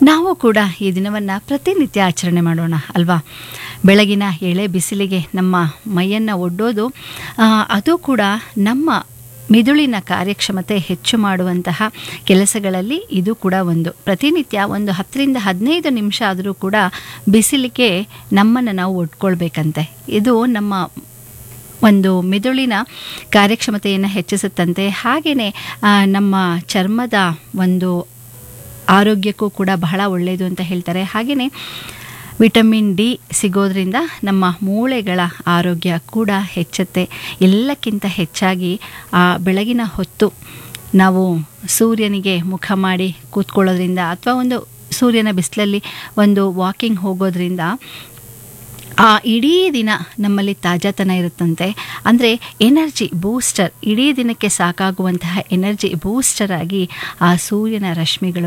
ನಾವು ಕೂಡ ಈ ದಿನವನ್ನು ಪ್ರತಿನಿತ್ಯ ಆಚರಣೆ ಮಾಡೋಣ ಅಲ್ವಾ ಬೆಳಗಿನ ಎಳೆ ಬಿಸಿಲಿಗೆ ನಮ್ಮ ಮೈಯನ್ನು ಒಡ್ಡೋದು ಆ, ಅದು ಕೂಡ ನಮ್ಮ ಮಿದುಳಿನ ಕಾರ್ಯಕ್ಷಮತೆ ಹೆಚ್ಚು ಮಾಡುವಂತಹ ಕೆಲಸಗಳಲ್ಲಿ ಇದು ಕೂಡ ಒಂದು ಪ್ರತಿನಿತ್ಯ ಒಂದು ಹತ್ತರಿಂದ ಹದಿನೈದು ನಿಮಿಷ ಆದರೂ ಕೂಡ ಬಿಸಿಲಿಗೆ ನಮ್ಮನ್ನು ನಾವು ಒಡ್ಕೊಳ್ಬೇಕಂತೆ ಇದು ನಮ್ಮ ಒಂದು ಮಿದುಳಿನ ಕಾರ್ಯಕ್ಷಮತೆಯನ್ನು ಹೆಚ್ಚಿಸುತ್ತಂತೆ ಹಾಗೆಯೇ ನಮ್ಮ ಚರ್ಮದ ಒಂದು ಆರೋಗ್ಯಕ್ಕೂ ಕೂಡ ಬಹಳ ಒಳ್ಳೆಯದು ಅಂತ ಹೇಳ್ತಾರೆ ಹಾಗೆಯೇ ವಿಟಮಿನ್ ಡಿ ಸಿಗೋದ್ರಿಂದ ನಮ್ಮ ಮೂಳೆಗಳ ಆರೋಗ್ಯ ಕೂಡ ಹೆಚ್ಚುತ್ತೆ ಎಲ್ಲಕ್ಕಿಂತ ಹೆಚ್ಚಾಗಿ ಆ ಬೆಳಗಿನ ಹೊತ್ತು ನಾವು ಸೂರ್ಯನಿಗೆ ಮುಖ ಮಾಡಿ ಕೂತ್ಕೊಳ್ಳೋದ್ರಿಂದ ಅಥವಾ ಒಂದು ಸೂರ್ಯನ ಬಿಸಿಲಲ್ಲಿ ಒಂದು ವಾಕಿಂಗ್ ಹೋಗೋದ್ರಿಂದ ಆ ಇಡೀ ದಿನ ನಮ್ಮಲ್ಲಿ ತಾಜಾತನ ಇರುತ್ತಂತೆ ಅಂದರೆ ಎನರ್ಜಿ ಬೂಸ್ಟರ್ ಇಡೀ ದಿನಕ್ಕೆ ಸಾಕಾಗುವಂತಹ ಎನರ್ಜಿ ಬೂಸ್ಟರ್ ಆಗಿ ಆ ಸೂರ್ಯನ ರಶ್ಮಿಗಳು